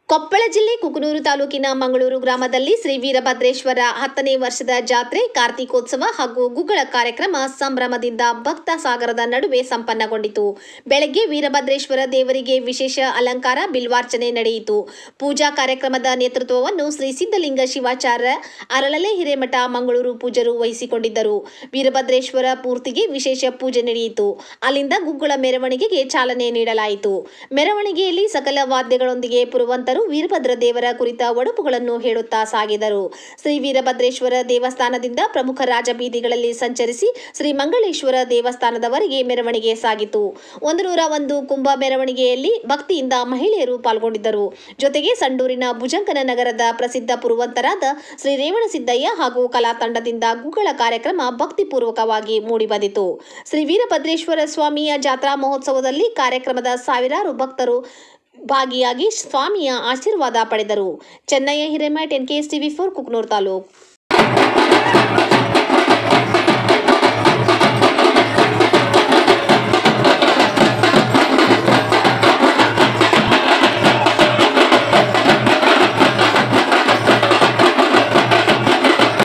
ಕೊಪ್ಪಳ ಜಿಲ್ಲೆ ಕುಕನೂರು ತಾಲೂಕಿನ ಮಂಗಳೂರು ಗ್ರಾಮದಲ್ಲಿ ಶ್ರೀ ವೀರಭದ್ರೇಶ್ವರ ಹತ್ತನೇ ವರ್ಷದ ಜಾತ್ರೆ ಕಾರ್ತಿಕೋತ್ಸವ ಹಾಗೂ ಗುಗ್ಗಳ ಕಾರ್ಯಕ್ರಮ ಸಂಭ್ರಮದಿಂದ ಭಕ್ತ ಸಾಗರದ ನಡುವೆ ಸಂಪನ್ನಗೊಂಡಿತು ಬೆಳಗ್ಗೆ ವೀರಭದ್ರೇಶ್ವರ ದೇವರಿಗೆ ವಿಶೇಷ ಅಲಂಕಾರ ಬಿಲ್ವಾರ್ಚನೆ ನಡೆಯಿತು ಪೂಜಾ ಕಾರ್ಯಕ್ರಮದ ನೇತೃತ್ವವನ್ನು ಶ್ರೀ ಸಿದ್ಧಲಿಂಗ ಶಿವಾಚಾರ್ಯ ಅರಳಲೆ ಹಿರೇಮಠ ಮಂಗಳೂರು ಪೂಜರು ವಹಿಸಿಕೊಂಡಿದ್ದರು ವೀರಭದ್ರೇಶ್ವರ ಪೂರ್ತಿಗೆ ವಿಶೇಷ ಪೂಜೆ ನಡೆಯಿತು ಅಲ್ಲಿಂದ ಗುಗ್ಗಳ ಮೆರವಣಿಗೆಗೆ ಚಾಲನೆ ನೀಡಲಾಯಿತು ಮೆರವಣಿಗೆಯಲ್ಲಿ ಸಕಲ ವಾದ್ಯಗಳೊಂದಿಗೆ ಪುರವಂತರು ವೀರಭದ್ರ ದೇವರ ಕುರಿತ ಒಡಪುಗಳನ್ನು ಹೇಳುತ್ತಾ ಸಾಗಿದರು ಶ್ರೀ ವೀರಭದ್ರೇಶ್ವರ ದೇವಸ್ಥಾನದಿಂದ ಪ್ರಮುಖ ರಾಜಬೀದಿಗಳಲ್ಲಿ ಸಂಚರಿಸಿ ಶ್ರೀ ಮಂಗಳೇಶ್ವರ ದೇವಸ್ಥಾನದವರೆಗೆ ಮೆರವಣಿಗೆ ಸಾಗಿತು ಒಂದು ನೂರ ಒಂದು ಕುಂಭ ಮೆರವಣಿಗೆಯಲ್ಲಿ ಭಕ್ತಿಯಿಂದ ಮಹಿಳೆಯರು ಪಾಲ್ಗೊಂಡಿದ್ದರು ಜೊತೆಗೆ ಸಂಡೂರಿನ ಭುಜಂಗನ ನಗರದ ಪ್ರಸಿದ್ಧ ಪುರುವಂತರಾದ ಶ್ರೀ ರೇವಣಸಿದ್ದಯ್ಯ ಹಾಗೂ ಕಲಾ ತಂಡದಿಂದ ಗುಗ್ಗಳ ಕಾರ್ಯಕ್ರಮ ಭಕ್ತಿಪೂರ್ವಕವಾಗಿ ಮೂಡಿಬಂದಿತು ಶ್ರೀ ವೀರಭದ್ರೇಶ್ವರ ಸ್ವಾಮಿಯ ಜಾತ್ರಾ ಮಹೋತ್ಸವದಲ್ಲಿ ಕಾರ್ಯಕ್ರಮದ ಸಾವಿರಾರು ಭಕ್ತರು ಭಾಗಿಯಾಗಿ ಸ್ವಾಮಿಯ ಆಶೀರ್ವಾದ ಪಡೆದರು Chennayya Hiremath N K S TV four Kuknur taluk